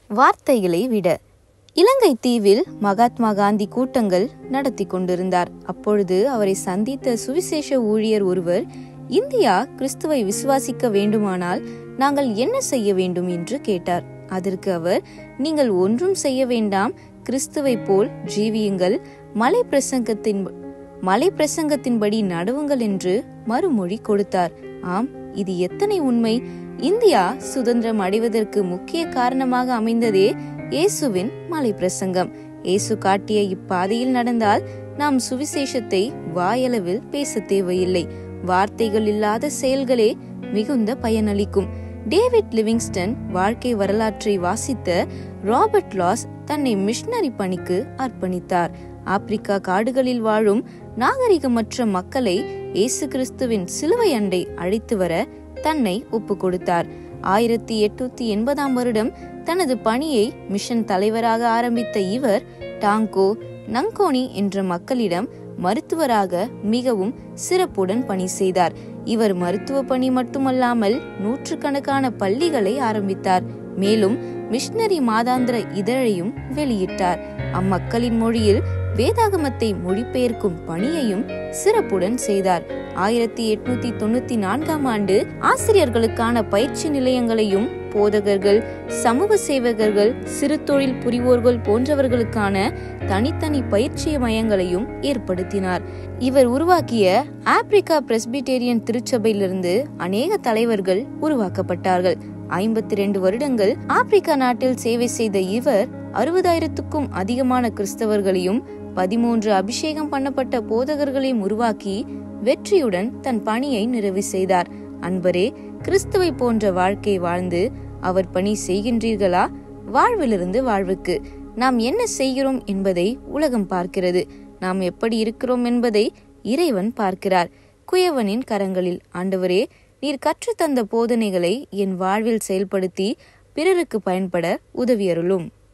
வார்த்தைகளை விட இலங்கை தீவில் மகாத்மா காந்தி கூட்டங்கள் நடத்தி கொண்டிருந்தார் அப்பொழுது அவரை சந்தித்த சுவிசேஷ ஊழியர் ஒருவர் இந்தியா கிறிஸ்துவை விசுவாசிக்க வேண்டுமானால் நாங்கள் என்ன செய்ய வேண்டும் என்று கேட்டார் அதற்கு அவர் நீங்கள் ஒன்றும் செய்ய வேண்டாம் கிறிஸ்துவை போல் ஜீவியுங்கள் மலை பிரசங்கத்தின் மலை பிரசங்கத்தின்படி நடவுங்கள் என்று மறுமொழி கொடுத்தார் ஆம் இது எத்தனை உண்மை இந்தியா சுதந்திரம் அடைவதற்கு முக்கிய காரணமாக அமைந்ததே இயேசுவின் மலை பிரசங்கம் இயேசு காட்டிய இப்பாதையில் நடந்தால் நாம் சுவிசேஷத்தை வாயளவில் பேச தேவையில்லை வார்த்தைகள் இல்லாத செயல்களே மிகுந்த பயனளிக்கும் டேவிட் லிவிங்ஸ்டன் வாழ்க்கை வரலாற்றை வாசித்த ராபர்ட் லாஸ் தன்னை மிஷனரி பணிக்கு அர்ப்பணித்தார் ஆப்பிரிக்கா காடுகளில் வாழும் நாகரிகமற்ற மக்களை இயேசு கிறிஸ்துவின் சிலுவை அண்டை அழைத்து வர தன்னை ஒப்பு கொடுத்தார் ஆயிரத்தி எட்நூத்தி எண்பதாம் வருடம் தனது பணியை மிஷன் தலைவராக ஆரம்பித்த இவர் டாங்கோ நங்கோனி என்ற மக்களிடம் மருத்துவராக மிகவும் சிறப்புடன் பணி செய்தார் இவர் மருத்துவ பணி மட்டுமல்லாமல் நூற்றுக்கணக்கான பள்ளிகளை ஆரம்பித்தார் மேலும் மிஷனரி மாதாந்திர இதழையும் வெளியிட்டார் அம்மக்களின் மொழியில் வேதாகமத்தை மொழிபெயர்க்கும் பணியையும் சிறப்புடன் செய்தார் ஆயிரத்தி எட்நூத்தி தொண்ணூத்தி நான்காம் ஆண்டு ஆசிரியர்களுக்கான பயிற்சி நிலையங்களையும் போதகர்கள் சமூக சேவகர்கள் சிறு தொழில் புரிவோர்கள் போன்றவர்களுக்கான தனித்தனி பயிற்சி மையங்களையும் ஏற்படுத்தினார் இவர் உருவாக்கிய ஆப்பிரிக்கா பிரஸ்பிடேரியன் திருச்சபையிலிருந்து அநேக தலைவர்கள் உருவாக்கப்பட்டார்கள் ஐம்பத்தி ரெண்டு வருடங்கள் ஆப்பிரிக்கா நாட்டில் சேவை செய்த இவர் அறுபதாயிரத்துக்கும் அதிகமான கிறிஸ்தவர்களையும் பதிமூன்று அபிஷேகம் பண்ணப்பட்ட போதகர்களையும் உருவாக்கி வெற்றியுடன் தன் பணியை நிறைவு செய்தார் அன்பரே கிறிஸ்துவை போன்ற வாழ்க்கை வாழ்ந்து அவர் பணி செய்கின்றீர்களா வாழ்விலிருந்து வாழ்வுக்கு நாம் என்ன செய்கிறோம் என்பதை உலகம் பார்க்கிறது நாம் எப்படி இருக்கிறோம் என்பதை இறைவன் பார்க்கிறார் குயவனின் கரங்களில் ஆண்டவரே நீர் கற்றுத்தந்த போதனைகளை என் வாழ்வில் செயல்படுத்தி பிறருக்கு பயன்பட உதவியருளும்